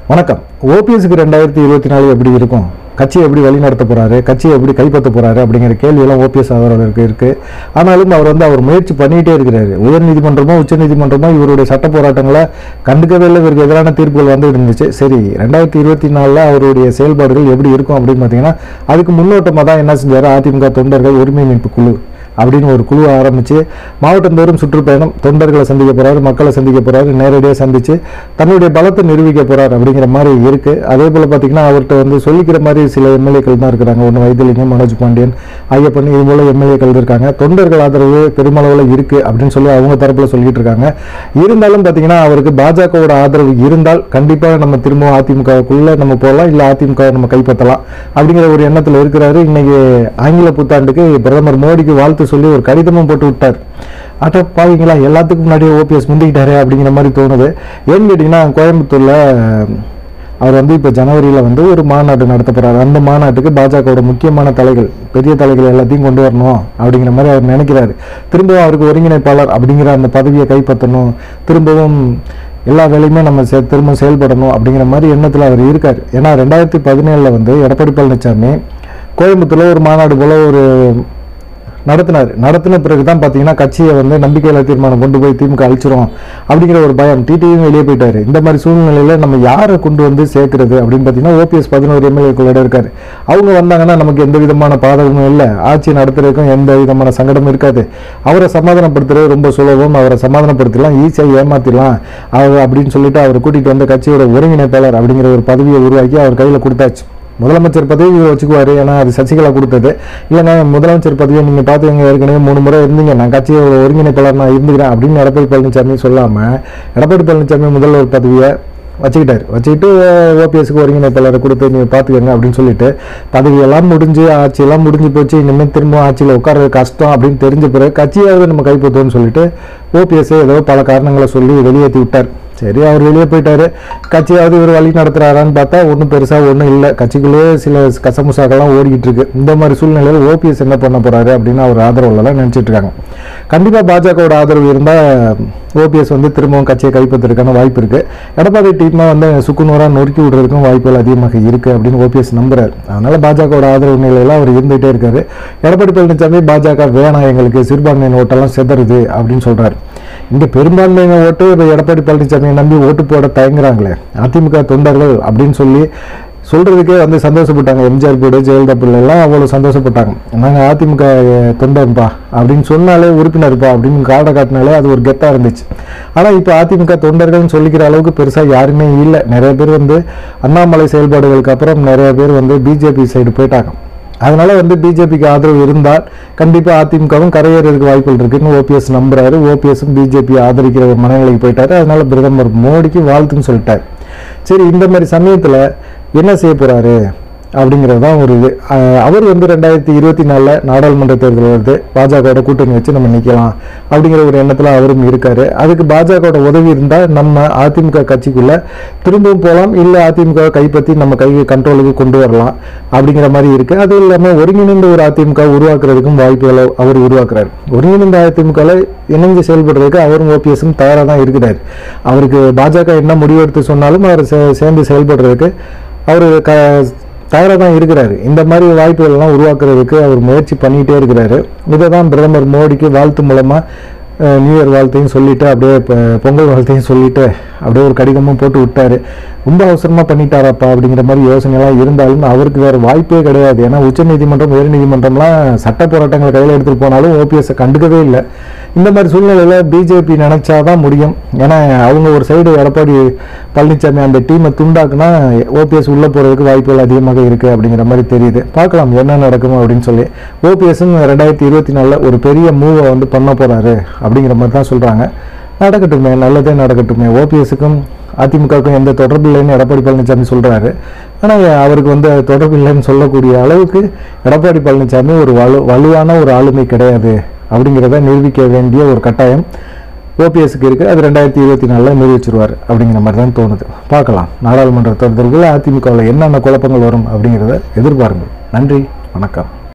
வணக்கம் ஓபிஎஸ்க்கு ரெண்டாயிரத்தி இருபத்தி நாலு எப்படி இருக்கும் கட்சியை எப்படி வழி நடத்த போறாரு கட்சியை எப்படி கைப்பற்ற போறாரு அப்படிங்கிற கேள்வியெல்லாம் ஓபிஎஸ் அவர்களுக்கு இருக்கு ஆனாலும் அவர் வந்து அவர் முயற்சி பண்ணிட்டே இருக்கிறாரு உயர் நீதிமன்றமோ உச்ச நீதிமன்றமோ இவருடைய சட்ட போராட்டங்களை கண்டுக்கவே இல்லை இவருக்கு எதிரான தீர்ப்புகள் வந்து இருந்துச்சு சரி ரெண்டாயிரத்தி இருபத்தி நாலில் அவருடைய செயல்பாடுகள் எப்படி இருக்கும் அப்படின்னு பார்த்தீங்கன்னா அதுக்கு முன்னோட்டமாக தான் என்ன செஞ்சாரு அதிமுக தொண்டர்கள் உரிமை மீட்பு குழு அப்படின்னு ஒரு குழுவை ஆரம்பித்து மாவட்டந்தோறும் சுற்றுப்பயணம் தொண்டர்களை சந்திக்க போறாரு மக்களை சந்திக்க போறாரு நேரடியாக சந்தித்து தன்னுடைய பலத்தை நிரூபிக்க போறார் அப்படிங்கிற மாதிரி இருக்கு அதே போல் பார்த்தீங்கன்னா அவர்கிட்ட வந்து சொல்லிக்கிற மாதிரி சில எம்எல்ஏக்கள் தான் இருக்கிறாங்க ஒன்று வைத்திலிங்கம் மனோஜ் பாண்டியன் ஐயப்பன் இது போல எம்எல்ஏக்கள் இருக்காங்க தொண்டர்கள் ஆதரவு பெருமளவில் இருக்கு அப்படின்னு சொல்லி அவங்க தரப்புல சொல்லிட்டு இருக்காங்க இருந்தாலும் பார்த்தீங்கன்னா அவருக்கு பாஜகவோட ஆதரவு இருந்தால் கண்டிப்பாக நம்ம திரும்ப அதிமுகவுக்குள்ள நம்ம போகலாம் இல்லை அதிமுக நம்ம கைப்பற்றலாம் அப்படிங்கிற ஒரு எண்ணத்தில் இருக்கிறாரு இன்னைக்கு ஆங்கில புத்தாண்டுக்கு பிரதமர் மோடிக்கு வாழ்த்து சொல்லி ஒரு கடிதமும் போட்டு விட்டார் அட்ட பாவீங்களா எல்லாத்துக்கும் முன்னாடியே ஓபிஎஸ் முந்திக்கிட்டாரு அப்படிங்கிற மாதிரி தோணுது ஏன்னு கேட்டிங்கன்னா கோயம்புத்தூர்ல அவர் வந்து இப்போ ஜனவரியில் வந்து ஒரு மாநாடு நடத்த போறாரு அந்த மாநாட்டுக்கு பாஜகவோட முக்கியமான தலைகள் பெரிய தலைகள் எல்லாத்தையும் கொண்டு வரணும் அப்படிங்கிற மாதிரி அவர் நினைக்கிறாரு திரும்பவும் அவருக்கு ஒருங்கிணைப்பாளர் அப்படிங்கிற அந்த பதவியை கைப்பற்றணும் திரும்பவும் எல்லா வேலையுமே நம்ம செ- திரும்ப செயல்படணும் அப்படிங்கிற மாதிரி எண்ணத்தில் அவர் இருக்கார் ஏன்னா ரெண்டாயிரத்தி பதினேழில் வந்து எடப்பாடி பழனிசாமி கோயம்புத்தூர்ல ஒரு மாநாடு போல ஒரு நடத்தினார் நடத்தின பிறகு தான் பார்த்தீங்கன்னா கட்சியை வந்து நம்பிக்கையில்லா தீர்மானம் கொண்டு போய் திமுக அழிச்சிரும் அப்படிங்கிற ஒரு பயம் டிடியும் வெளியே போயிட்டாரு இந்த மாதிரி சூழ்நிலையில நம்ம யாரை கொண்டு வந்து சேர்க்கறது அப்படின்னு பார்த்தீங்கன்னா ஓபிஎஸ் பதினோரு எம்எல்ஏக்களோட இருக்காரு அவங்க வந்தாங்கன்னா நமக்கு எந்த விதமான பாதகமும் இல்லை ஆட்சி நடத்துறதுக்கும் எந்த விதமான சங்கடமும் இருக்காது அவரை சமாதானப்படுத்துறது ரொம்ப சுலபம் அவரை சமாதானப்படுத்திடலாம் ஈஸியாக ஏமாத்திடலாம் அவர் அப்படின்னு சொல்லிட்டு அவரை கூட்டிட்டு வந்த கட்சியோட ஒருங்கிணைப்பாளர் அப்படிங்கிற ஒரு பதவியை உருவாக்கி அவர் கையில் கொடுத்தாச்சு முதலமைச்சர் பதவி இவர் வச்சுக்குவாரு ஏன்னா அது சசிகலா கொடுத்தது இல்லைங்க முதலமைச்சர் பதவியை நீங்கள் பார்த்துங்க ஏற்கனவே மூணு முறை இருந்தீங்க நான் கட்சியோட ஒருங்கிணைப்பாளர் நான் இருந்துக்கிறேன் அப்படின்னு எடப்பாடி பழனிசாமி சொல்லாமல் எடப்பாடி பழனிசாமி முதல்வர் பதவியை வச்சுக்கிட்டாரு வச்சுக்கிட்டு ஓபிஎஸ்க்கு ஒருங்கிணைப்பாளரை கொடுத்து நீங்கள் பார்த்துக்கங்க அப்படின்னு சொல்லிட்டு பதவியெல்லாம் முடிஞ்சு ஆட்சியெல்லாம் முடிஞ்சு போச்சு இனிமேல் திரும்ப ஆட்சியில் உட்கார்றது கஷ்டம் அப்படின்னு தெரிஞ்ச பிறகு கட்சியாவது நம்ம கைப்பற்றுவோம்னு சொல்லிட்டு ஓபிஎஸ் ஏதோ பல காரணங்களை சொல்லி வெளியேற்றி விட்டார் சரி அவர் வெளியே போயிட்டாரு கட்சியாவது இவர் வழி நடத்துறாரான்னு பார்த்தா ஒன்றும் பெருசாக ஒன்றும் இல்லை கட்சிக்குள்ளேயே சில கசமுசாக்கெல்லாம் ஓடிக்கிட்டு இருக்கு இந்த மாதிரி சூழ்நிலையில் ஓபிஎஸ் என்ன பண்ண போறாரு அப்படின்னு அவர் ஆதரவுலலாம் நினைச்சிட்டு இருக்காங்க கண்டிப்பாக பாஜகவோட ஆதரவு இருந்தால் ஓபிஎஸ் வந்து திரும்பவும் கட்சியை கைப்பற்றுறதுக்கான வாய்ப்பு இருக்கு எடப்பாடி டீமை வந்து சுக்குநூறாக நொறுக்கி விடுறதுக்கும் வாய்ப்புகள் அதிகமாக இருக்கு அப்படின்னு ஓபிஎஸ் நம்புறாரு அதனால பாஜகவோட ஆதரவு நிலையில அவர் இருந்துகிட்டே இருக்காரு எடப்பாடி பழனிசாமி பாஜக வேணாம் எங்களுக்கு சிறுபான்மையின ஓட்டெல்லாம் செதறுது அப்படின்னு சொல்றாரு இங்க பெரும்பான்மையின ஓட்டு இப்ப எடப்பாடி பழனிசாமியை நம்பி ஓட்டு போட தயங்குறாங்களே அதிமுக தொண்டர்கள் அப்படின்னு சொல்லி சொல்றதுக்கே வந்து சந்தோஷப்பட்டாங்க எம்ஜிஆர் கூட ஜெயலலிதா பிள்ளை எல்லாம் அவ்வளவு சந்தோஷப்பட்டாங்க நாங்க அதிமுக தொண்டர்ப்பா அப்படின்னு சொன்னாலே உறுப்பினர்ப்பா அப்படின்னு காடை காட்டினாலே அது ஒரு கெத்தா இருந்துச்சு ஆனா இப்போ அதிமுக தொண்டர்கள்னு சொல்லிக்கிற அளவுக்கு பெருசா யாருமே இல்லை நிறைய பேர் வந்து அண்ணாமலை செயல்பாடுகளுக்கு அப்புறம் நிறைய பேர் வந்து பிஜேபி சைடு போயிட்டாங்க அதனால வந்து பிஜேபிக்கு ஆதரவு இருந்தால் கண்டிப்பா அதிமுகவும் கரையேறதுக்கு வாய்ப்புகள் இருக்குன்னு ஓபிஎஸ் நம்புறாரு ஓபிஎஸும் பிஜேபி ஆதரிக்கிற ஒரு மனநிலைக்கு போயிட்டாரு அதனால பிரதமர் மோடிக்கு வாழ்த்துன்னு சொல்லிட்டாரு சரி இந்த மாதிரி சமயத்துல என்ன செய்ய போறாரு அப்படிங்கிறது தான் ஒரு இது அஹ் அவர் வந்து ரெண்டாயிரத்தி இருபத்தி நாலில் நாடாளுமன்ற தேர்தல் வருது பாஜகவோட கூட்டணி வச்சு நம்ம நிற்கலாம் அப்படிங்கிற ஒரு எண்ணத்தில் அவரும் இருக்காரு அதுக்கு பாஜகவோட உதவி இருந்தால் நம்ம அதிமுக கட்சிக்குள்ள திரும்பவும் போகலாம் இல்லை அதிமுக கைப்பற்றி நம்ம கை கண்ட்ரோலுக்கு கொண்டு வரலாம் அப்படிங்கிற மாதிரி இருக்கு அது இல்லாமல் ஒருங்கிணைந்த ஒரு அதிமுக உருவாக்குறதுக்கும் வாய்ப்புகளை அவர் உருவாக்குறாரு ஒருங்கிணைந்த அதிமுகவில் இணைஞ்சு செயல்படுறதுக்கு அவரும் ஓபிஎஸும் தயாராக தான் இருக்கிறார் அவருக்கு பாஜக என்ன முடிவெடுத்து சொன்னாலும் அவர் சே- சேர்ந்து செயல்படுறதுக்கு அவர் க தயாராக தான் இருக்கிறாரு இந்த மாதிரி வாய்ப்புகள் எல்லாம் உருவாக்குறதுக்கு அவர் முயற்சி பண்ணிகிட்டே இருக்கிறாரு இதை தான் பிரதமர் மோடிக்கு வாழ்த்து மூலமாக நியூ இயர் வாழ்த்தையும் சொல்லிட்டு அப்படியே இப்போ பொங்கல் வாழ்த்தையும் சொல்லிட்டு அப்படியே ஒரு கடிதமும் போட்டு விட்டாரு ரொம்ப அவசரமாக பண்ணிட்டாராப்பா அப்படிங்கிற மாதிரி யோசனைலாம் இருந்தாலும் அவருக்கு வேறு வாய்ப்பே கிடையாது ஏன்னா உச்சநீதிமன்றம் உயர்நீதிமன்றம்லாம் சட்ட போராட்டங்களை கையில் எடுத்துகிட்டு போனாலும் ஓபிஎஸ்ஸை கண்டுக்கவே இல்லை இந்த மாதிரி சூழ்நிலையில் பிஜேபி நினைச்சாதான் முடியும் ஏன்னா அவங்க ஒரு சைடு எடப்பாடி பழனிசாமி அந்த டீமை துண்டாக்குனா ஓபிஎஸ் உள்ளே போகிறதுக்கு வாய்ப்புகள் அதிகமாக இருக்குது அப்படிங்கிற மாதிரி தெரியுது பார்க்கலாம் என்ன நடக்கும் அப்படின்னு சொல்லி ஓபிஎஸ்ஸும் ரெண்டாயிரத்தி இருபத்தி நாலில் ஒரு பெரிய மூவை வந்து பண்ண போகிறாரு அப்படிங்கிற மாதிரி தான் சொல்கிறாங்க நடக்கட்டுமே நல்லதே நடக்கட்டுமே ஓபிஎஸ்ஸுக்கும் அதிமுகவுக்கும் எந்த தொடர்பு இல்லைன்னு எடப்பாடி பழனிசாமி சொல்றாரு ஆனால் அவருக்கு வந்து அது தொடர்பு இல்லைன்னு சொல்லக்கூடிய அளவுக்கு எடப்பாடி பழனிசாமி ஒரு வலு வலுவான ஒரு ஆளுமை கிடையாது அப்படிங்கிறத நிரூபிக்க வேண்டிய ஒரு கட்டாயம் ஓபிஎஸ்க்கு இருக்கு அது ரெண்டாயிரத்தி இருபத்தி நாலில் நிரூபிச்சிருவார் அப்படிங்கிற மாதிரி தான் தோணுது பார்க்கலாம் நாடாளுமன்ற தேர்தல்கள் அதிமுகவில் என்னென்ன குழப்பங்கள் வரும் அப்படிங்கிறத எதிர்பாருங்கள் நன்றி வணக்கம்